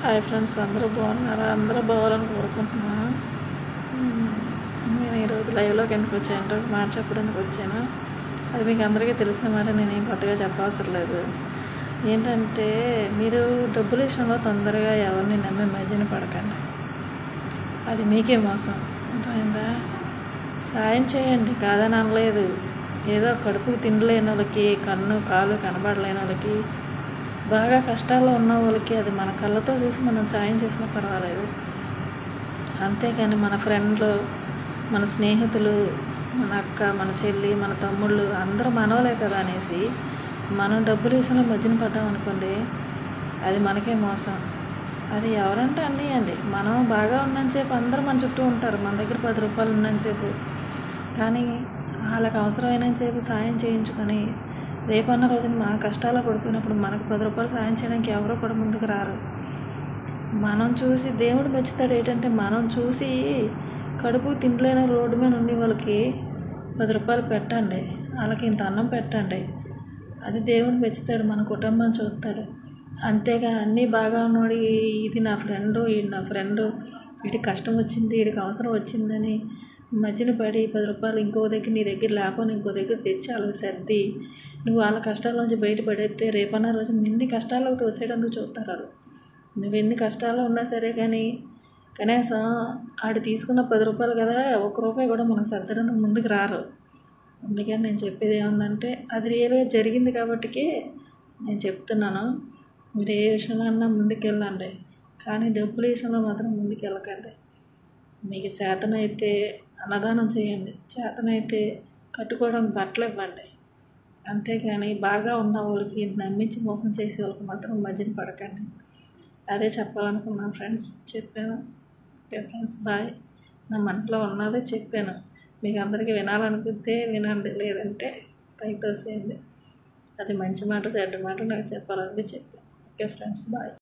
Hi friends అందరూ బాగున్నారా అందరూ బాగాలని కోరుకుంటున్నాను మ్మ్. నేను ఈరోజు లైవ్లోకి ఎందుకు వచ్చానంటే ఒక మాట చెప్పడానికి వచ్చాను అది మీకు అందరికీ తెలిసిన మాట నేను ఏం కొత్తగా చెప్పవసరం లేదు ఏంటంటే మీరు డబ్బుల విషయంలో తొందరగా ఎవరిని నమ్మి మధ్యన పడకండి అది మీకే మోసం అర్థమైందా సాయం చేయండి కాదని అనలేదు ఏదో కడుపుకి తిండిలేని వాళ్ళకి కన్ను కాలు కనబడలేని వాళ్ళకి బాగా కష్టాల్లో ఉన్న వాళ్ళకి అది మన కళ్ళతో చూసి మనం సాయం చేసినా పర్వాలేదు అంతేకాని మన ఫ్రెండ్లు మన స్నేహితులు మన అక్క మన చెల్లి మన తమ్ముళ్ళు అందరూ మనవలే కదా అనేసి మనం డబ్బులు విషయంలో మధ్యన పడ్డాం అనుకోండి అది మనకే మోసం అది ఎవరంటే అన్నీయండి మనం బాగా ఉన్నంతసేపు అందరూ మన చుట్టూ ఉంటారు మన దగ్గర పది రూపాయలు ఉన్నంతసేపు కానీ వాళ్ళకి అవసరమైనంతసేపు సాయం చేయించుకొని రేపన్న రోజున మా కష్టాల్లో పడిపోయినప్పుడు మనకు పది రూపాయలు సాయం చేయడానికి ఎవరో కూడా ముందుకు రారు మనం చూసి దేవుడు మెచ్చుతాడు ఏంటంటే మనం చూసి కడుపు తిండిలేని రోడ్డు మీద ఉండి వాళ్ళకి పది రూపాయలు పెట్టండి వాళ్ళకి ఇంత అన్నం పెట్టండి అది దేవుడు మెచ్చుతాడు మన కుటుంబం చూస్తాడు అంతేగా అన్నీ బాగా ఉన్నాడు ఇది నా ఫ్రెండు ఈడు నా ఫ్రెండు వీడికి కష్టం వచ్చింది వీడికి అవసరం వచ్చిందని మధ్యన పడి పది రూపాయలు ఇంకో దగ్గర నీ దగ్గర లేకపోతే ఇంకో దగ్గర తెచ్చి వాళ్ళకి సర్ది నువ్వు వాళ్ళ కష్టాల నుంచి బయటపడేస్తే రేపన్న రోజు నిన్ని కష్టాలకు తోసేయడానికి చూస్తారు వాళ్ళు నువ్వు ఎన్ని కష్టాల్లో ఉన్నా సరే కానీ కనీసం ఆడు తీసుకున్న పది రూపాయలు కదా ఒక రూపాయి కూడా మనకు సర్దడానికి ముందుకు రారు అందుకని నేను చెప్పేది ఏముందంటే అది రియల్గా జరిగింది కాబట్టికి నేను చెప్తున్నాను మీరు ఏ విషయంలో అన్నా ముందుకెళ్ళండి కానీ డబ్బుల విషయంలో మాత్రం ముందుకు వెళ్ళకండి మీకు చేతనైతే అన్నదానం చేయండి చేతనైతే కట్టుకోవడానికి బట్టలు ఇవ్వండి అంతేకాని బాగా ఉన్న వాళ్ళకి నమ్మించి మోసం చేసే వాళ్ళకి మాత్రం మధ్యన పడకండి అదే చెప్పాలనుకున్నాను ఫ్రెండ్స్ చెప్పాను ఓకే ఫ్రెండ్స్ బాయ్ నా మనసులో ఉన్నదే చెప్పాను మీకు అందరికీ వినాలనుకుంటే వినండి లేదంటే పైకి తోసేయండి అది మంచి మాట చెడ్డ మాట నాకు చెప్పాలని చెప్పాను ఓకే ఫ్రెండ్స్ బాయ్